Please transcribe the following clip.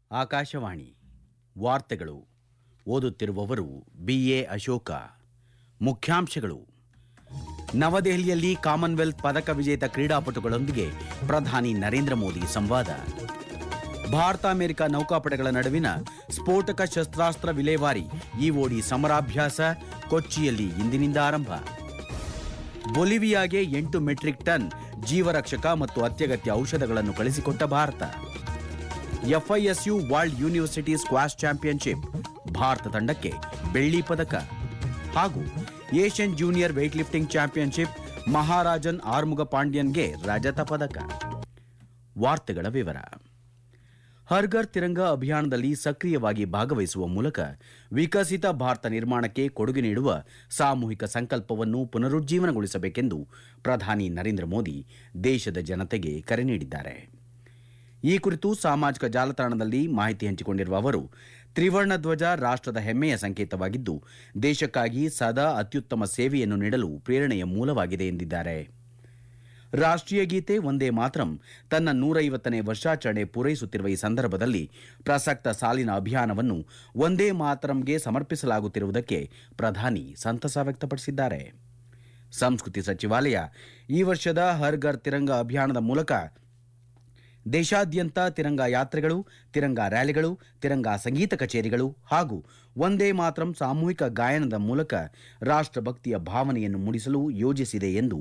ಆಕಾಶವಾಣಿ ವಾರ್ತೆಗಳು ಓದುತ್ತಿರುವವರು ಬಿಎ ಅಶೋಕ ಮುಖ್ಯಾಂಶಗಳು ನವದೆಹಲಿಯಲ್ಲಿ ಕಾಮನ್ವೆಲ್ತ್ ಪದಕ ವಿಜೇತ ಕ್ರೀಡಾಪಟುಗಳೊಂದಿಗೆ ಪ್ರಧಾನಿ ನರೇಂದ್ರ ಮೋದಿ ಸಂವಾದ ಭಾರತ ಅಮೆರಿಕ ನೌಕಾಪಡೆಗಳ ನಡುವಿನ ಸ್ಫೋಟಕ ಶಸ್ತ್ರಾಸ್ತ್ರ ವಿಲೇವಾರಿ ಇಒಡಿ ಸಮರಾಭ್ಯಾಸ ಕೊಚ್ಚಿಯಲ್ಲಿ ಇಂದಿನಿಂದ ಆರಂಭ ಬೊಲಿವಿಯಾಗೆ ಎಂಟು ಮೆಟ್ರಿಕ್ ಟನ್ ಜೀವರಕ್ಷಕ ಮತ್ತು ಅತ್ಯಗತ್ಯ ಔಷಧಗಳನ್ನು ಕಳಿಸಿಕೊಟ್ಟ Bharat FISU world university squash championship Bharat ತಂಡಕ್ಕೆ ಬೆಳ್ಳಿ ಪದಕ ಹಾಗೂ Asian junior weight lifting championship Maharajan Arumuga ಪಾಂಡ್ಯನ್ಗೆ ರಜತ ಪದಕ ವಾರ್ತೆಗಳ ವಿವರ ಹರ್ಘರ್ ತಿರಂಗ ಅಭಿಯಾನದಲ್ಲಿ ಸಕ್ರಿಯವಾಗಿ ಭಾಗವಹಿಸುವ ಮೂಲಕ ವಿಕಸಿತ ಭಾರತ ನಿರ್ಮಾಣಕ್ಕೆ ಕೊಡುಗೆ ನೀಡುವ ಸಾಮೂಹಿಕ ಸಂಕಲ್ಪವನ್ನು ಪುನರುಜ್ಜೀವನಗೊಳಿಸಬೇಕೆಂದು ಪ್ರಧಾನಿ ನರೇಂದ್ರ ಮೋದಿ ದೇಶದ ಜನತೆಗೆ ಕರೆ ನೀಡಿದ್ದಾರೆ ಈ ಕುರಿತು ಸಾಮಾಜಿಕ ಜಾಲತಾಣದಲ್ಲಿ ಮಾಹಿತಿ ಹಂಚಿಕೊಂಡಿರುವ ಅವರು ತ್ರಿವರ್ಣ ಧ್ವಜ ರಾಷ್ಟದ ಹೆಮ್ಮೆಯ ಸಂಕೇತವಾಗಿದ್ದು ದೇಶಕ್ಕಾಗಿ ಸದಾ ಅತ್ಯುತ್ತಮ ಸೇವೆಯನ್ನು ನೀಡಲು ಪ್ರೇರಣೆಯ ಮೂಲವಾಗಿದೆ ಎಂದಿದ್ದಾರೆ ರಾಷ್ಟೀಯ ಗೀತೆ ಒಂದೇ ಮಾತರಂ ತನ್ನ ನೂರೈವತ್ತನೇ ವರ್ಷಾಚರಣೆ ಪೂರೈಸುತ್ತಿರುವ ಈ ಸಂದರ್ಭದಲ್ಲಿ ಪ್ರಸಕ್ತ ಸಾಲಿನ ಅಭಿಯಾನವನ್ನು ಒಂದೇ ಮಾತರಂಗೆ ಸಮರ್ಪಿಸಲಾಗುತ್ತಿರುವುದಕ್ಕೆ ಪ್ರಧಾನಿ ಸಂತಸ ವ್ಯಕ್ತಪಡಿಸಿದ್ದಾರೆ ಸಂಸ್ಕೃತಿ ಸಚಿವಾಲಯ ಈ ವರ್ಷದ ಹರ್ ಘರ್ ತಿರಂಗ ಅಭಿಯಾನದ ಮೂಲಕ ದೇಶಾದ್ಯಂತ ತಿರಂಗ ಯಾತ್ರೆಗಳು ತಿರಂಗ ರ್ಯಾಲಿಗಳು ತಿರಂಗ ಸಂಗೀತ ಕಚೇರಿಗಳು ಹಾಗೂ ಒಂದೇ ಮಾತರಂ ಸಾಮೂಹಿಕ ಗಾಯನದ ಮೂಲಕ ರಾಷ್ಟಭಕ್ತಿಯ ಭಾವನೆಯನ್ನು ಮೂಡಿಸಲು ಯೋಜಿಸಿದೆ ಎಂದು